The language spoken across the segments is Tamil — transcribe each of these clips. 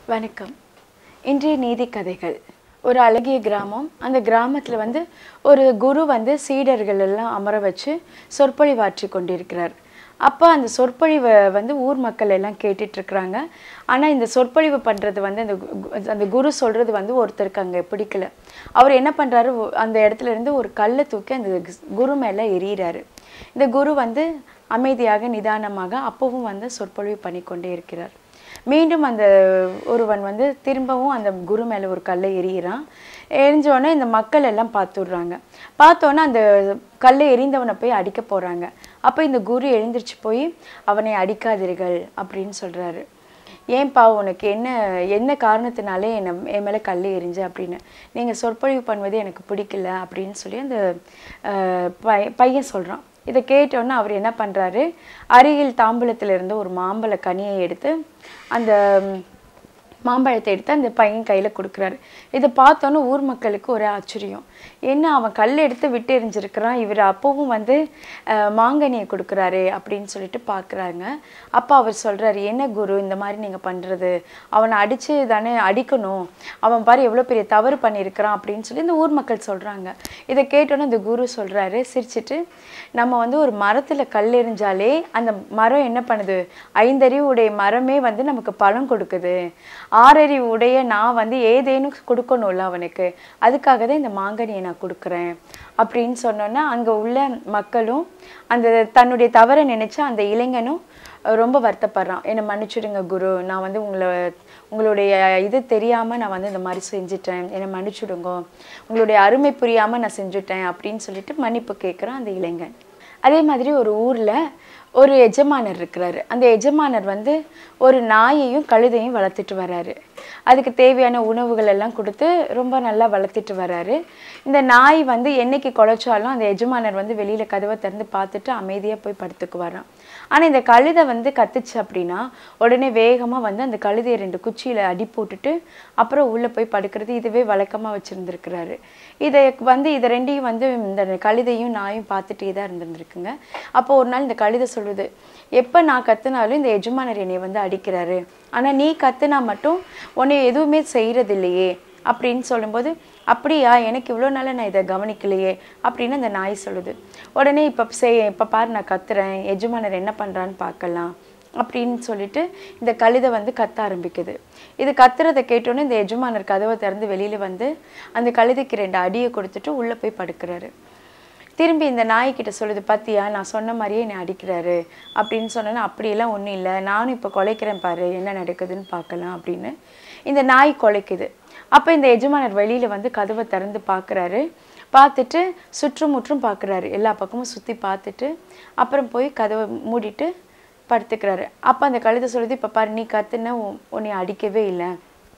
வணக்கம் இன்றைய நீதி கதைகள் ஒரு அழகிய கிராமம் அந்த கிராமத்தில் வந்து ஒரு குரு வந்து சீடர்கள் எல்லாம் அமர வச்சு சொற்பொழிவாற்றி கொண்டிருக்கிறார் அப்போ அந்த சொற்பொழிவை வந்து ஊர் மக்கள் எல்லாம் கேட்டுட்டு இருக்கிறாங்க ஆனால் இந்த சொற்பொழிவு பண்ணுறது வந்து அந்த கு- அந்த குரு சொல்கிறது வந்து ஒருத்தருக்கு அங்கே பிடிக்கல அவர் என்ன பண்ணுறாரு அந்த இடத்துல இருந்து ஒரு கல்லை தூக்கி அந்த குரு மேலே எறிகிறாரு இந்த குரு வந்து அமைதியாக நிதானமாக அப்பவும் வந்து சொற்பொழிவு பண்ணிக்கொண்டே இருக்கிறார் மீண்டும் அந்த ஒருவன் வந்து திரும்பவும் அந்த குரு மேலே ஒரு கல்லை எறிகிறான் எரிஞ்சோடனே இந்த மக்கள் எல்லாம் பார்த்துடுறாங்க பார்த்தோன்னே அந்த கல்லை எறிந்தவனை போய் அடிக்க போகிறாங்க அப்போ இந்த குரு எழுந்திருச்சு போய் அவனை அடிக்காதீர்கள் அப்படின்னு சொல்கிறாரு ஏன்பா உனக்கு என்ன என்ன காரணத்தினாலே என்னை என் மேலே கல் எறிஞ்ச அப்படின்னு நீங்கள் சொற்பொழிவு பண்ணுவது எனக்கு பிடிக்கல அப்படின்னு சொல்லி அந்த அஹ், பை- பையன் சொல்கிறான் இதை கேட்டோன்னே அவர் என்ன பண்ணுறாரு அருகில் தாம்பூலத்துல இருந்து ஒரு மாம்பழ கனியை எடுத்து அந்த ம், மாம்பழத்தை எடுத்து அந்த பையன் கையில் கொடுக்குறாரு இதை பார்த்தோன்னே ஊர் மக்களுக்கு ஒரே ஆச்சரியம் என்ன அவன் கல் எடுத்து விட்டு எறிஞ்சிருக்கிறான் இவர் அப்பவும் வந்து அஹ், மாங்கனியை கொடுக்குறாரு அப்படின்னு சொல்லிட்டு பார்க்குறாங்க அப்போ அவர் சொல்கிறாரு என்ன குரு இந்த மாதிரி நீங்கள் பண்ணுறது அவனை அடித்து தானே அடிக்கணும் அவன் பாரு எவ்வளோ பெரிய தவறு பண்ணியிருக்கிறான் அப்படின்னு சொல்லி இந்த ஊர் மக்கள் சொல்கிறாங்க இதை கேட்டோன்னே இந்த குரு சொல்கிறாரு சிரிச்சிட்டு நம்ம வந்து ஒரு மரத்தில் கல் எறிஞ்சாலே அந்த மரம் என்ன பண்ணுது ஐந்தறிவு உடைய மரமே வந்து நமக்கு பழம் கொடுக்குது ஆறறிவு உடைய நான் வந்து ஏதேனும் கொடுக்கணும்ல அவனுக்கு அதுக்காக தான் இந்த மாங்கனியை நான் கொடுக்குறேன் அப்படின்னு சொன்னோன்னா அங்கே உள்ள மக்களும் அந்த தன்னுடைய தவறை நினைச்சு அந்த இளைஞனும் அஹ், ரொம்ப வருத்தப்படுறான் என்னை மன்னிச்சிடுங்க குரு நான் வந்து உங்களை உங்களுடைய இது தெரியாமல் நான் வந்து இந்த மாதிரி செஞ்சுட்டேன் என்னை மன்னிச்சிடுங்க உங்களுடைய அருமை புரியாமல் நான் செஞ்சுட்டேன் அப்படின்னு சொல்லிட்டு மன்னிப்பு கேட்குறான் அந்த இளைஞன் அதே மாதிரி ஒரு ஊரில் ஒரு எஜமானர் இருக்கிறாரு அந்த எஜமானர் வந்து ஒரு நாயையும் கழுதையும் வளர்த்துட்டு வராரு அதுக்கு தேவையான உணவுகள் எல்லாம் கொடுத்து ரொம்ப நல்லா வளர்த்துட்டு வராரு இந்த நாய் வந்து என்னைக்கு குலைச்சாலும் அந்த எஜமானர் வந்து வெளியில் கதவை திறந்து பார்த்துட்டு அமைதியாக போய் படுத்துக்கு வரான் ஆனால் இந்த கழுதை வந்து கத்துச்சு அப்படின்னா உடனே வேகமாக வந்து அந்த கழுதையை ரெண்டு குச்சியில் அடி போட்டுட்டு அப்புறம் உள்ளே போய் படுக்கிறது இதுவே வழக்கமாக வச்சுருந்துருக்கிறாரு இதை வந்து இதை ரெண்டையும் வந்து இந்த கழுதையும் நாயும் பார்த்துட்டே தான் இருந்துருக்குங்க அப்போ ஒரு நாள் இந்த கழுதை சொல்லுது எப்போ நான் கத்துனாலும் இந்த எஜமானர் என்னை வந்து அடிக்கிறாரு ஆனால் நீ கத்துனா மட்டும் உன்னை எதுவுமே செய்கிறது இல்லையே அப்படின்னு சொல்லும்போது அப்படியா எனக்கு இவ்வளோ நாளாக நான் இதை கவனிக்கலையே அப்படின்னு அந்த நாய் சொல்லுது உடனே இப்போ செய் இப்போ பாரு நான் கத்துறேன் எஜமானர் என்ன பண்ணுறான்னு பார்க்கலாம் அப்படின்னு சொல்லிட்டு இந்த கழுதை வந்து கத்த ஆரம்பிக்குது இது கத்துறதை கேட்டோன்னே இந்த எஜமானர் கதவை திறந்து வெளியில் வந்து அந்த கழுதைக்கு ரெண்டு அடியை கொடுத்துட்டு உள்ளே போய் படுக்கிறாரு திரும்பி இந்த நாய்க்கிட்ட சொல்லுது பாத்தியா நான் சொன்ன மாதிரியே என்னை அடிக்கிறாரு அப்படின்னு சொன்னேன்னா அப்படியெல்லாம் ஒன்றும் இல்லை நானும் இப்போ குலைக்கிறேன் பாரு என்ன நடக்குதுன்னு பார்க்கலாம் அப்படின்னு இந்த நாய் குலைக்குது அப்போ இந்த எஜமானர் வெளியில் வந்து கதவை திறந்து பார்க்குறாரு பார்த்துட்டு சுற்றுமுற்றும் பார்க்குறாரு எல்லா பக்கமும் சுற்றி பார்த்துட்டு அப்புறம் போய் கதவை மூடிட்டு படுத்துக்கிறாரு அப்போ அந்த கழுதை சொல்லுது இப்போ பாரு நீ கத்துன உன்- உன்னை அடிக்கவே இல்லை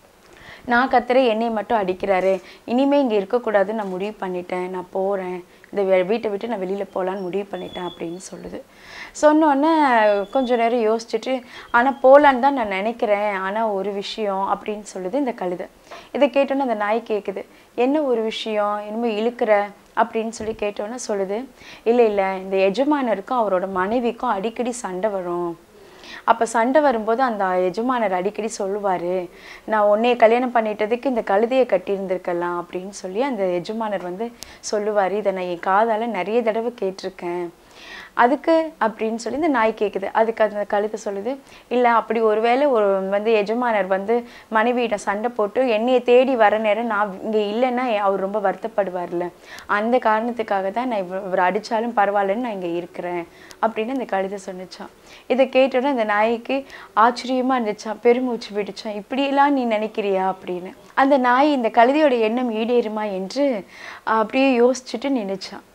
நான் கத்துற என்னை மட்டும் அடிக்கிறாரு இனிமே இங்கே இருக்கக்கூடாதுன்னு நான் முடிவு பண்ணிட்டேன் நான் போகிறேன் இந்த வெ- வீட்டை விட்டு நான் வெளியில் போகலான்னு முடிவு பண்ணிட்டேன் அப்படின்னு சொல்லுது சொன்னோன்னே கொஞ்ச நேரம் யோசிச்சுட்டு ஆனால் போகலான்னு தான் நான் நினைக்கிறேன் ஆனால் ஒரு விஷயம் அப்படின்னு சொல்லுது இந்த கழுதை இதை கேட்டோன்னே அந்த நாய் கேட்குது என்ன ஒரு விஷயம் இனிமேல் இழுக்கிற அப்படின்னு சொல்லி கேட்டோன்னே சொல்லுது இல்லை இல்லை இந்த எஜமானருக்கும் அவரோட மனைவிக்கும் அடிக்கடி சண்டை வரும் அப்போ சண்டை வரும்போது அந்த எஜமானர் அடிக்கடி சொல்லுவார் நான் உன்னைய கல்யாணம் பண்ணிட்டதுக்கு இந்த கழுதையை கட்டியிருந்திருக்கலாம் அப்படின்னு சொல்லி அந்த எஜமானர் வந்து சொல்லுவார் இதை நான் என் காதால் நிறைய தடவை கேட்டிருக்கேன் அதுக்கு அப்படின்னு சொல்லி இந்த நாய் கேட்குது அதுக்கு அந்த கழுத்தை சொல்லுது இல்லை அப்படி ஒருவேளை ஒரு வந்து எஜமானர் வந்து மனைவியிடம் சண்டை போட்டு என்னையை தேடி வர நேரம் நான் இங்கே இல்லைன்னா அவர் ரொம்ப வருத்தப்படுவார்ல அந்த காரணத்துக்காக தான் நான் இவர் இவர் அடித்தாலும் பரவாயில்லன்னு நான் இங்கே இருக்கிறேன் அப்படின்னு அந்த கழுதை சொன்னிச்சான் இதை கேட்டோன்னே அந்த நாய்க்கு ஆச்சரியமா இருந்துச்சான் பெருமூச்சு விடுச்சான் இப்படியெல்லாம் நீ நினைக்கிறியா அப்படின்னு அந்த நாய் இந்த கழுதையோட எண்ணம் ஈடேறுமா என்று அப்படியே யோசிச்சுட்டு நினைச்சான்